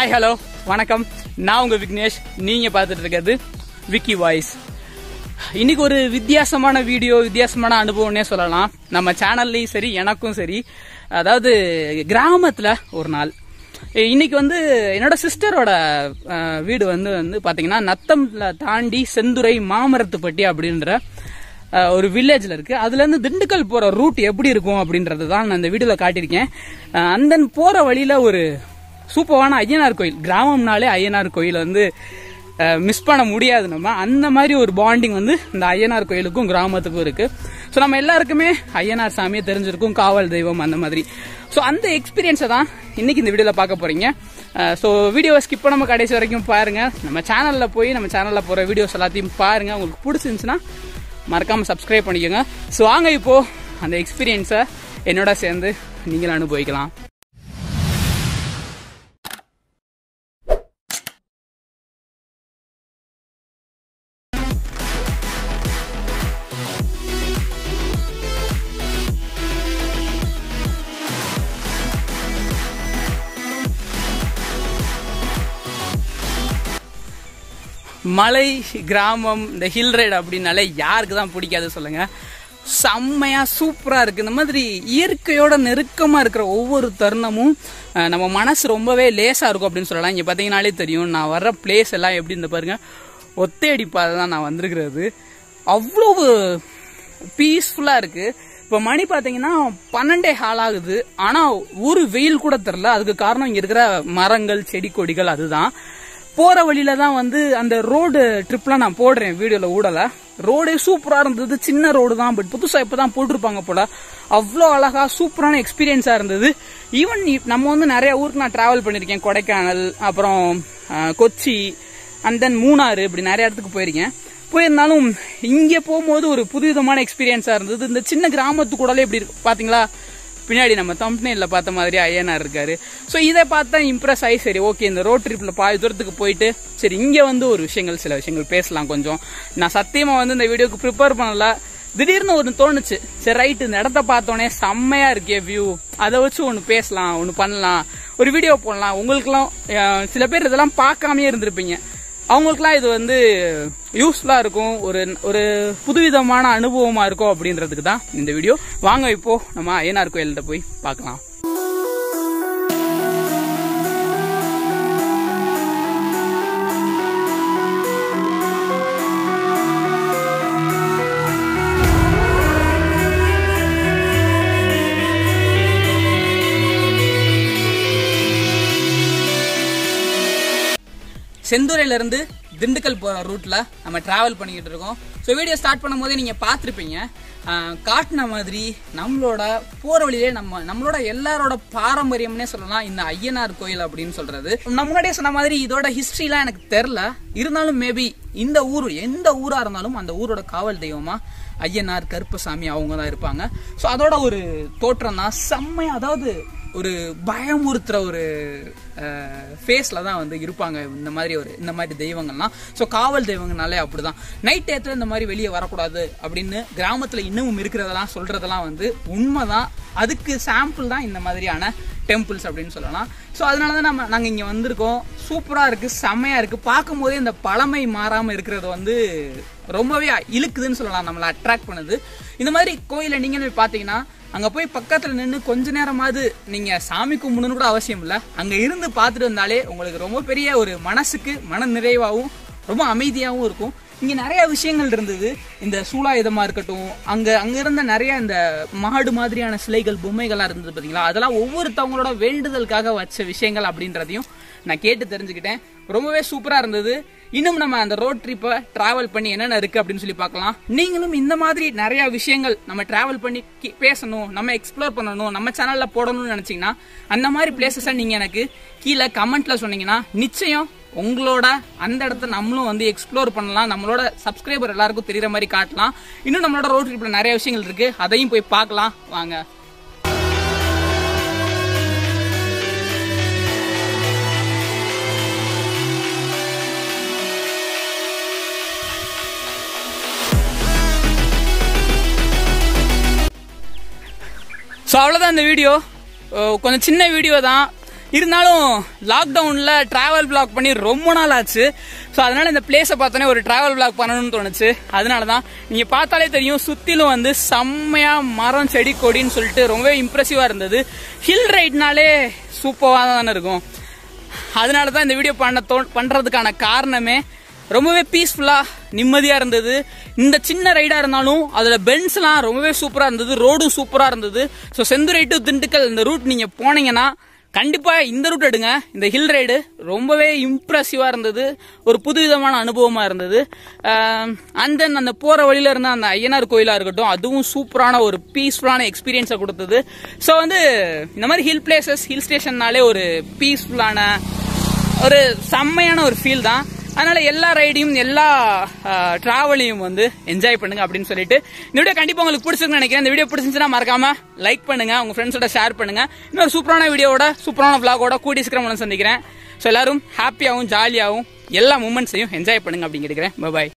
hi hello வணக்கம் நான் உங்க விக்னேஷ் நீங்க பார்த்துட்டு இருக்கிறது விக்கி வாய்ஸ் இன்னைக்கு ஒரு வித்தியாசமான வீடியோ வித்தியாசமான அனுபவம்னே சொல்லலாம் நம்ம சேனல்லையும் சரி எனக்கும் சரி அதாவது கிராமத்துல ஒரு நாள் இன்னைக்கு வந்து என்னோட சிஸ்டரோட வீடு வந்து வந்து பாத்தீங்கன்னா நத்தம்ல தாண்டி செந்துறை மாமரத்துப்பட்டி அப்படின்ற அஹ், ஒரு வில்லேஜ்ல இருக்கு அதுல இருந்து திண்டுக்கல் போற ரூட் எப்படி இருக்கும் அப்படின்றது தான் நான் இந்த வீடியோல காட்டியிருக்கேன் அஹ், அந்த போற வழியில ஒரு சூப்பரான ஐயனார் கோயில் கிராமம்னாலே ஐயனார் கோயில் வந்து மிஸ் பண்ண முடியாது நம்ம அந்த மாதிரி ஒரு பாண்டிங் வந்து இந்த ஐயனார் கோயிலுக்கும் கிராமத்துக்கும் இருக்கு ஸோ நம்ம எல்லாருக்குமே ஐயனார் சாமியை தெரிஞ்சிருக்கும் காவல் தெய்வம் அந்த மாதிரி ஸோ அந்த எக்ஸ்பீரியன்ஸை தான் இன்னைக்கு இந்த வீடியோவில் பார்க்க போறீங்க ஸோ வீடியோவை ஸ்கிப் பண்ணாம கடைசி வரைக்கும் பாருங்க நம்ம சேனலில் போய் நம்ம சேனலில் போகிற வீடியோஸ் எல்லாத்தையும் பாருங்க உங்களுக்கு பிடிச்சிருந்துச்சுன்னா மறக்காம சப்ஸ்கிரைப் பண்ணிக்கோங்க ஸோ வாங்க இப்போ அந்த எக்ஸ்பீரியன்ஸை என்னோட சேர்ந்து நீங்களும் அனுபவிக்கலாம் மலை கிராமம் இந்த ஹில் ரைடு அப்படின்னாலே யாருக்கு தான் பிடிக்காது சொல்லுங்க செம்மையா சூப்பரா இருக்கு இந்த மாதிரி இயற்கையோட நெருக்கமா இருக்கிற ஒவ்வொரு தருணமும் அஹ், நம்ம மனசு ரொம்பவே லேசா இருக்கும் அப்படின்னு சொல்லலாம் இங்க பாத்தீங்கன்னாலே தெரியும் நான் வர்ற பிளேஸ் எல்லாம் எப்படி இந்த பாருங்க ஒத்தையடி பாதை தான் நான் வந்திருக்கிறது அவ்வளவு பீஸ்ஃபுல்லா இருக்கு இப்போ மணி பாத்தீங்கன்னா பன்னெண்டே ஹால் ஆகுது ஆனா ஒரு வெயில் கூட தெரில அதுக்கு காரணம் இங்க இருக்கிற மரங்கள் செடி கொடிகள் அதுதான் போற வழியில தான் வந்து அந்த ரோடு ட்ரிப்லாம் நான் போடுறேன் வீடியோல ஊடல ரோடே சூப்பரா இருந்தது சின்ன ரோடு தான் பட் புதுசா இப்பதான் போட்டிருப்பாங்க போல அவ்வளோ அழகா சூப்பரான எக்ஸ்பீரியன்ஸா இருந்தது ஈவன் நம்ம வந்து நிறைய ஊருக்கு நான் டிராவல் பண்ணிருக்கேன் கொடைக்கானல் அப்புறம் அஹ், கொச்சி அண்ட் தென் மூணாறு இப்படி நிறைய இடத்துக்கு போயிருக்கேன் போயிருந்தாலும் இங்க போகும்போது ஒரு புதுவிதமான எக்ஸ்பீரியன்ஸா இருந்தது இந்த சின்ன கிராமத்து கூடலே இப்படி இருக்கு பாத்தீங்களா பின்னாடி நம்ம தம்ப்னேல்ல பார்த்த மாதிரி ஐயனார் இருக்காரு ஸோ இதை பார்த்தா இம்ப்ரெஸ் ஆகி சரி ஓகே இந்த ரோட் ட்ரிப்ல பாதி தூரத்துக்கு போயிட்டு சரி இங்க வந்து ஒரு விஷயங்கள் சில விஷயங்கள் பேசலாம் கொஞ்சம் நான் சத்தியமா வந்து இந்த வீடியோக்கு ப்ரிப்பேர் பண்ணல திடீர்னு ஒன்று தோணுச்சு சரி ரைட்டு இந்த இடத்த பார்த்தோன்னே செம்மையா இருக்கே வியூ அதை வச்சு ஒன்று பேசலாம் ஒன்று பண்ணலாம் ஒரு வீடியோ போடலாம் உங்களுக்குலாம் அஹ், சில பேர் இதெல்லாம் பார்க்காமயே இருந்திருப்பீங்க அவங்களுக்குலாம் இது வந்து யூஸ்ஃபுல்லா இருக்கும் ஒரு ஒரு புதுவிதமான அனுபவமா இருக்கும் அப்படின்றதுக்கு தான் இந்த வீடியோ வாங்க இப்போ நம்ம ஐயனார் கோயில்கிட்ட போய் பார்க்கலாம் செந்துறையில இருந்து திண்டுக்கல் போற ரூட்ல நம்ம டிராவல் பண்ணிக்கிட்டு இருக்கோம் ஸோ வீடியோ ஸ்டார்ட் பண்ணும்போதே நீங்க பார்த்துருப்பீங்க ஆஹ், காட்டுன மாதிரி நம்மளோட போற வழியிலே நம்ம நம்மளோட எல்லாரோட பாரம்பரியம்னே சொல்லலாம் இந்த ஐயனார் கோயில் அப்படின்னு சொல்றது நான் முன்னாடியே சொன்ன மாதிரி இதோட ஹிஸ்டரிலாம் எனக்கு தெரில இருந்தாலும் மேபி இந்த ஊர் எந்த ஊரா இருந்தாலும் அந்த ஊரோட காவல் தெய்வமா ஐயனார் கருப்பசாமி அவங்க தான் இருப்பாங்க ஸோ அதோட ஒரு தோற்றம் தான் செம்மையா அதாவது ஒரு பயமுறுத்துற ஒரு ஃபேஸ்ல தான் வந்து இருப்பாங்க இந்த மாதிரி ஒரு இந்த மாதிரி தெய்வங்கள்லாம் ஸோ காவல் தெய்வங்கனாலே அப்படிதான் நைட் டயத்தில் இந்த மாதிரி வெளியே வரக்கூடாது அப்படின்னு கிராமத்தில் இன்னமும் இருக்கிறதெல்லாம் சொல்றதெல்லாம் வந்து உண்மைதான் அதுக்கு சாம்பிள் தான் இந்த மாதிரியான டெம்பிள்ஸ் அப்படின்னு சொல்லலாம் ஸோ அதனால தான் நம்ம நாங்கள் இங்கே வந்திருக்கோம் சூப்பராக இருக்கு செம்மையா இருக்கு பார்க்கும் போதே இந்த பழமை மாறாமல் இருக்கிறது வந்து ரொம்பவே இழுக்குதுன்னு சொல்லலாம் நம்மளை அட்ராக்ட் பண்ணுது இந்த மாதிரி கோயிலை நீங்கள் போய் பார்த்தீங்கன்னா அங்க போய் பக்கத்துல நின்று கொஞ்ச நேரமாவது நீங்க சாமி கும்பிடணும்னு கூட அவசியம் இல்ல அங்க இருந்து பார்த்துட்டு வந்தாலே உங்களுக்கு ரொம்ப பெரிய ஒரு மனசுக்கு மன நிறைவாகவும் ரொம்ப அமைதியாகவும் இருக்கும் இங்க நிறைய விஷயங்கள் இருந்தது இந்த சூலாயுதமா இருக்கட்டும் அங்க அங்க இருந்த நிறைய இந்த மாடு மாதிரியான சிலைகள் பொம்மைகளா இருந்தது பாத்தீங்களா அதெல்லாம் ஒவ்வொருத்தவங்களோட வேண்டுதலுக்காக வச்ச விஷயங்கள் அப்படின்றதையும் நான் கேட்டு தெரிஞ்சுக்கிட்டேன் ரொம்பவே சூப்பரா இருந்தது இன்னும் நம்ம அந்த ரோட் ட்ரிப்பை டிராவல் பண்ணி என்னென்ன இருக்கு அப்படின்னு சொல்லி பார்க்கலாம் நீங்களும் இந்த மாதிரி நிறைய விஷயங்கள் நம்ம டிராவல் பண்ணி கி- பேசணும் நம்ம எக்ஸ்ப்ளோர் பண்ணணும் நம்ம சேனல்ல போடணும்னு நினைச்சீங்கன்னா அந்த மாதிரி பிளேசஸை நீங்க எனக்கு கீழே கமெண்ட்ல சொன்னீங்கன்னா நிச்சயம் உங்களோட அந்த இடத்த நம்மளும் வந்து எக்ஸ்ப்ளோர் பண்ணலாம் நம்மளோட சப்ஸ்கிரைபர் எல்லாருக்கும் தெரியற மாதிரி காட்டலாம் இன்னும் நம்மளோட ரோட் ட்ரிப்ல நிறைய விஷயங்கள் இருக்கு அதையும் போய் பார்க்கலாம் வாங்க ஸோ அவ்வளோதான் இந்த வீடியோ கொஞ்சம் சின்ன வீடியோ தான் இருந்தாலும் லாக்டவுனில் ட்ராவல் பிளாக் பண்ணி ரொம்ப நாள் ஆச்சு ஸோ அதனால இந்த பிளேஸை பார்த்தோன்னே ஒரு ட்ராவல் பிளாக் பண்ணணும்னு தோணுச்சு அதனால தான் நீங்கள் பார்த்தாலே தெரியும் சுற்றிலும் வந்து செம்மையாக மரம் செடி கொடின்னு சொல்லிட்டு ரொம்பவே இம்ப்ரெசிவாக இருந்தது ஹில் ரைட்னாலே சூப்பராக தானே இருக்கும் அதனால தான் இந்த வீடியோ பண்ண தோ பண்ணுறதுக்கான காரணமே ரொம்பவே பீஸ்ஃபுல்லாக நிம்மதியாக இருந்தது இந்த சின்ன ரைடாக இருந்தாலும் அதில் பென்ஸ்லாம் ரொம்பவே சூப்பராக இருந்தது ரோடும் சூப்பராக இருந்தது ஸோ செந்துரை டு திண்டுக்கல் இந்த ரூட் நீங்கள் போனீங்கன்னா கண்டிப்பாக இந்த ரூட் எடுங்க இந்த ஹில் ரைடு ரொம்பவே இம்ப்ரெசிவாக இருந்தது ஒரு புதுவிதமான அனுபவமாக இருந்தது அண்ட் தென் அந்த போகிற வழியில் இருந்த அந்த ஐயனார் கோயிலாக இருக்கட்டும் அதுவும் சூப்பரான ஒரு பீஸ்ஃபுல்லான எக்ஸ்பீரியன்ஸை கொடுத்தது ஸோ வந்து இந்த மாதிரி ஹில் பிளேசஸ் ஹில் ஸ்டேஷன்னாலே ஒரு பீஸ்ஃபுல்லான ஒரு செம்மையான ஒரு ஃபீல் தான் அதனால எல்லா ரைடையும் எல்லா டிராவலையும் வந்து என்ஜாய் பண்ணுங்க அப்படின்னு சொல்லிட்டு இந்த வீடியோ கண்டிப்பா உங்களுக்கு பிடிச்சிருக்குன்னு நினைக்கிறேன் இந்த வீடியோ பிடிச்சிருந்துச்சுன்னா மறக்காம லைக் பண்ணுங்க உங்க ஃப்ரெண்ட்ஸோட ஷேர் பண்ணுங்க இன்னொரு சூப்பரான வீடியோவோட சூப்பரான vlog-ஓட கூடி சீக்கிரம் உங்களை சந்திக்கிறேன் ஸோ எல்லாரும் ஹாப்பியாகவும் ஜாலியாகவும் எல்லா மூமெண்ட்ஸையும் என்ஜாய் பண்ணுங்க அப்படின்னு கேட்கிறேன் பாய்